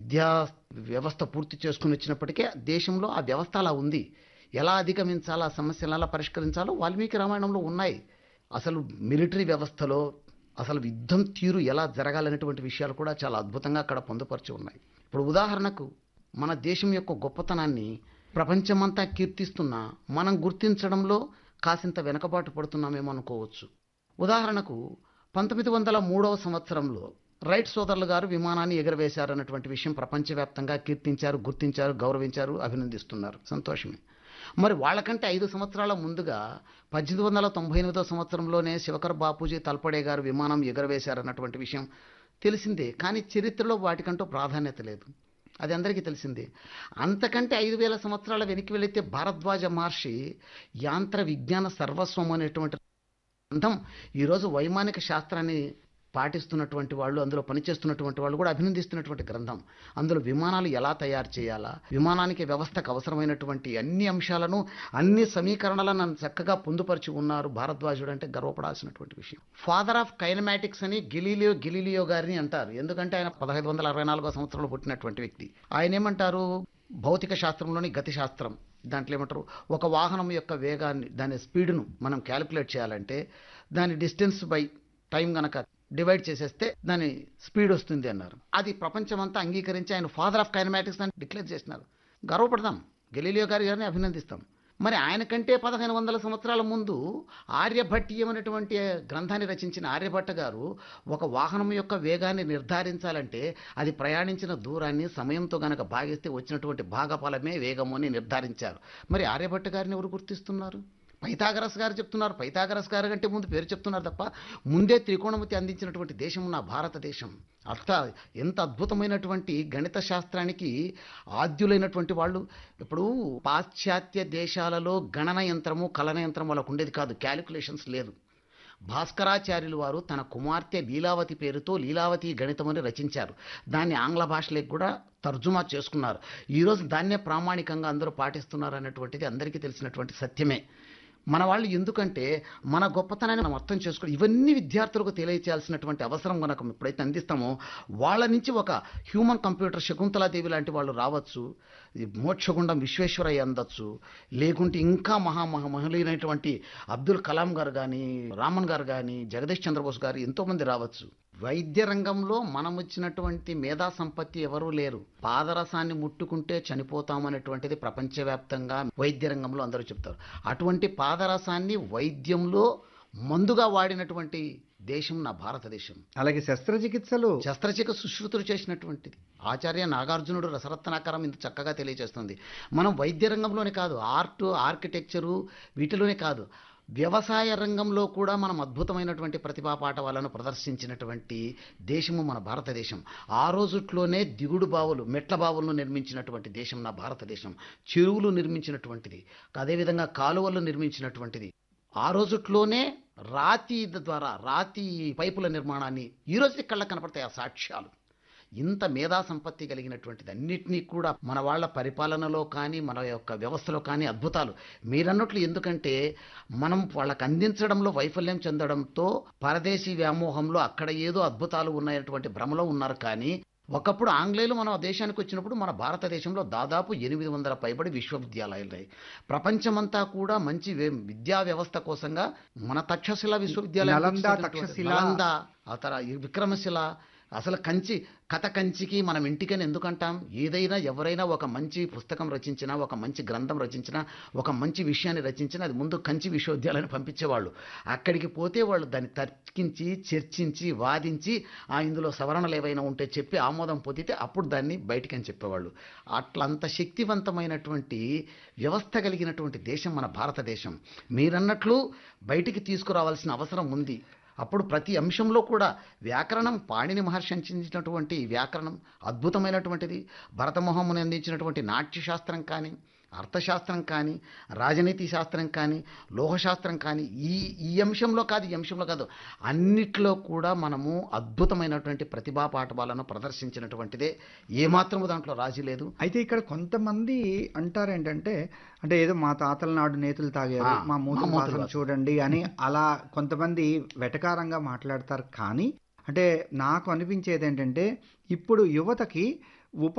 విద్యా వ్యవస్థ పూర్తి చేసుకుని వచ్చినప్పటికే దేశంలో ఆ వ్యవస్థ అలా ఉంది ఎలా అధిగమించాలో ఆ సమస్యలను ఎలా పరిష్కరించాలో వాల్మీకి రామాయణంలో ఉన్నాయి అసలు మిలిటరీ వ్యవస్థలో అసలు యుద్ధం తీరు ఎలా జరగాలనేటువంటి విషయాలు కూడా చాలా అద్భుతంగా అక్కడ పొందుపరిచి ఉన్నాయి ఇప్పుడు ఉదాహరణకు మన దేశం యొక్క గొప్పతనాన్ని ప్రపంచమంతా కీర్తిస్తున్నా మనం గుర్తించడంలో కాసింత వెనకబాటు పడుతున్నామేమో అనుకోవచ్చు ఉదాహరణకు పంతొమ్మిది వందల మూడవ సంవత్సరంలో రైట్ సోదరులు గారు విమానాన్ని ఎగరవేశారన్నటువంటి విషయం ప్రపంచవ్యాప్తంగా కీర్తించారు గుర్తించారు గౌరవించారు అభినందిస్తున్నారు సంతోషమే మరి వాళ్ళకంటే ఐదు సంవత్సరాల ముందుగా పద్దెనిమిది వందల తొంభై ఎనిమిదో సంవత్సరంలోనే శివకర్ బాపూజీ తల్పడే గారు విమానం ఎగరవేశారన్నటువంటి విషయం తెలిసిందే కానీ చరిత్రలో వాటికంటూ ప్రాధాన్యత లేదు అది అందరికీ తెలిసిందే అంతకంటే ఐదు వేల సంవత్సరాల వెనక్కి వెళితే భారద్వాజ మహర్షి యాంత్ర విజ్ఞాన సర్వస్వం అనేటువంటి గ్రంథం ఈరోజు వైమానిక శాస్త్రాన్ని పాటిస్తున్నటువంటి వాళ్ళు అందులో పనిచేస్తున్నటువంటి వాళ్ళు కూడా అభినందిస్తున్నటువంటి గ్రంథం అందులో విమానాలు ఎలా తయారు చేయాలా విమానానికి వ్యవస్థకు అవసరమైనటువంటి అన్ని అంశాలను అన్ని సమీకరణలను చక్కగా పొందుపరిచి ఉన్నారు భారద్వాజుడు అంటే గర్వపడాల్సినటువంటి విషయం ఫాదర్ ఆఫ్ కైనమాటిక్స్ అని గిలీలియో గిలీలియో గారిని అంటారు ఎందుకంటే ఆయన పదహైదు వందల అరవై నాలుగో సంవత్సరంలో పుట్టినటువంటి వ్యక్తి ఆయన ఏమంటారు భౌతిక శాస్త్రంలోని గతి శాస్త్రం దాంట్లో ఏమంటారు ఒక వాహనం యొక్క వేగాన్ని దాని స్పీడ్ను మనం క్యాలిక్యులేట్ చేయాలంటే దాని డిస్టెన్స్ బై టైం గనక డివైడ్ చేసేస్తే దాని స్పీడ్ వస్తుంది అన్నారు అది ప్రపంచమంతా అంగీకరించి ఆయన ఫాదర్ ఆఫ్ కైనమాటిక్స్ అని డిక్లేర్ చేసినారు గర్వపడదాం గెలీలియో గారి గారిని అభినందిస్తాం మరి ఆయన కంటే పదహైదు వందల సంవత్సరాల ముందు ఆర్యభట్టీయం అనేటువంటి గ్రంథాన్ని రచించిన ఆర్యభట్ట గారు ఒక వాహనం యొక్క వేగాన్ని నిర్ధారించాలంటే అది ప్రయాణించిన దూరాన్ని సమయంతో గనక భాగిస్తే వచ్చినటువంటి భాగఫలమే వేగము అని నిర్ధారించారు మరి ఆర్యభట్ట గారిని ఎవరు గుర్తిస్తున్నారు పైథాగరస్ గారు చెప్తున్నారు పైథాగరస్ గారు కంటే ముందు పేరు చెప్తున్నారు తప్ప ముందే త్రికోణమితి అందించినటువంటి దేశం నా భారతదేశం అర్థ ఎంత అద్భుతమైనటువంటి గణిత శాస్త్రానికి ఆద్యులైనటువంటి వాళ్ళు ఇప్పుడు పాశ్చాత్య దేశాలలో గణన యంత్రము కలన యంత్రం వాళ్ళకు ఉండేది కాదు క్యాలిక్యులేషన్స్ లేదు భాస్కరాచార్యులు వారు తన కుమార్తె లీలావతి పేరుతో లీలావతి గణితమని రచించారు దాన్ని ఆంగ్ల భాషలోకి కూడా తర్జుమా చేసుకున్నారు ఈరోజు దాన్నే ప్రామాణికంగా అందరూ పాటిస్తున్నారు అన్నటువంటిది అందరికీ తెలిసినటువంటి సత్యమే మన వాళ్ళు ఎందుకంటే మన గొప్పతనాన్ని మనం అర్థం చేసుకోవాలి ఇవన్నీ విద్యార్థులకు తెలియచేయాల్సినటువంటి అవసరం కనుక ఎప్పుడైతే అందిస్తామో వాళ్ళ నుంచి ఒక హ్యూమన్ కంప్యూటర్ శకుంతలాదేవి లాంటి వాళ్ళు రావచ్చు ఈ మోక్షగుండం విశ్వేశ్వరయ్య అందొచ్చు లేకుంటే ఇంకా మహా మహా మహనీయులైనటువంటి అబ్దుల్ కలాం గారు కానీ రామన్ గారు కానీ జగదీష్ చంద్రబోస్ గారు ఎంతోమంది రావచ్చు వైద్య రంగంలో మనం వచ్చినటువంటి మేధా సంపత్తి ఎవరూ లేరు పాదరసాన్ని ముట్టుకుంటే చనిపోతామనేటువంటిది ప్రపంచవ్యాప్తంగా వైద్య రంగంలో అందరూ చెప్తారు అటువంటి పాదరసాన్ని వైద్యంలో మందుగా వాడినటువంటి దేశం నా భారతదేశం అలాగే శస్త్రచికిత్సలు శస్త్రచికిత్స సుశ్రుతులు చేసినటువంటిది ఆచార్య నాగార్జునుడు రసరత్నాకరం ఇంత చక్కగా తెలియజేస్తుంది మనం వైద్య రంగంలోనే కాదు ఆర్ట్ ఆర్కిటెక్చరు వీటిలోనే కాదు వ్యవసాయ రంగంలో కూడా మనం అద్భుతమైనటువంటి ప్రతిభా పాఠవాలను ప్రదర్శించినటువంటి దేశము మన భారతదేశం ఆ రోజుట్లోనే దిగుడు బావులు మెట్ల బావులను నిర్మించినటువంటి దేశం నా భారతదేశం చెరువులు నిర్మించినటువంటిది అదేవిధంగా కాలువలు నిర్మించినటువంటిది ఆ రోజుట్లోనే రాతి ద్వారా రాతి పైపుల నిర్మాణాన్ని ఈ రోజు కళ్ళ కనపడతాయి ఆ సాక్ష్యాలు ఇంత మేధా సంపత్తి కలిగినటువంటిది అన్నిటినీ కూడా మన వాళ్ళ పరిపాలనలో కానీ మన యొక్క వ్యవస్థలో కానీ అద్భుతాలు మీరన్నట్లు ఎందుకంటే మనం వాళ్ళకి అందించడంలో వైఫల్యం చెందడంతో పరదేశీ వ్యామోహంలో అక్కడ ఏదో అద్భుతాలు ఉన్నాయటువంటి భ్రమలో ఉన్నారు కానీ ఒకప్పుడు ఆంగ్లేయులు మన దేశానికి వచ్చినప్పుడు మన భారతదేశంలో దాదాపు ఎనిమిది వందల పైబడి విశ్వవిద్యాలయాలు ఉన్నాయి ప్రపంచమంతా కూడా మంచి వే- విద్యా వ్యవస్థ కోసంగా మన తక్షశిల విశ్వవిద్యాలయం నలంద, గుర్తించినటువంటి తక్షశిల. నలంద, ఆ తర్వాత ఈ విక్రమశిల అసలు కంచి కథ కంచికి మనం ఇంటికని ఎందుకంటాం ఏదైనా ఎవరైనా ఒక మంచి పుస్తకం రచించినా ఒక మంచి గ్రంథం రచించినా ఒక మంచి విషయాన్ని రచించినా అది ముందు కంచి విశ్వవిద్యాలయాన్ని పంపించేవాళ్ళు అక్కడికి పోతే వాళ్ళు దాన్ని తర్కించి చర్చించి వాదించి ఆ ఇందులో సవరణలు ఏవైనా ఉంటే చెప్పి ఆమోదం పొందితే అప్పుడు దాన్ని బయటికి అని చెప్పేవాళ్ళు అట్లంత శక్తివంతమైనటువంటి వ్యవస్థ కలిగినటువంటి దేశం మన భారతదేశం మీరన్నట్లు బయటికి తీసుకురావాల్సిన అవసరం ఉంది అప్పుడు ప్రతి అంశంలో కూడా వ్యాకరణం పాణిని మహర్షి అందించినటువంటి వ్యాకరణం అద్భుతమైనటువంటిది భరతమోహముని అందించినటువంటి నాట్యశాస్త్రం కానీ అర్థశాస్త్రం కానీ రాజనీతి శాస్త్రం కానీ లోహశాస్త్రం కానీ ఈ ఈ అంశంలో కాదు ఈ అంశంలో కాదు అన్నిట్లో కూడా మనము అద్భుతమైనటువంటి ప్రతిభా పాఠవాలను ప్రదర్శించినటువంటిదే ఏమాత్రము దాంట్లో రాజీ లేదు అయితే ఇక్కడ కొంతమంది అంటారు ఏంటంటే అంటే ఏదో మా తాతల నాడు నేతులు తాగారు ఆ, మా మూతుల మా మూతులు వాసన వాసన. చూడండి అని అలా కొంతమంది వెటకారంగా మాట్లాడతారు కానీ అంటే నాకు అనిపించేది ఏంటంటే ఇప్పుడు యువతకి ఉప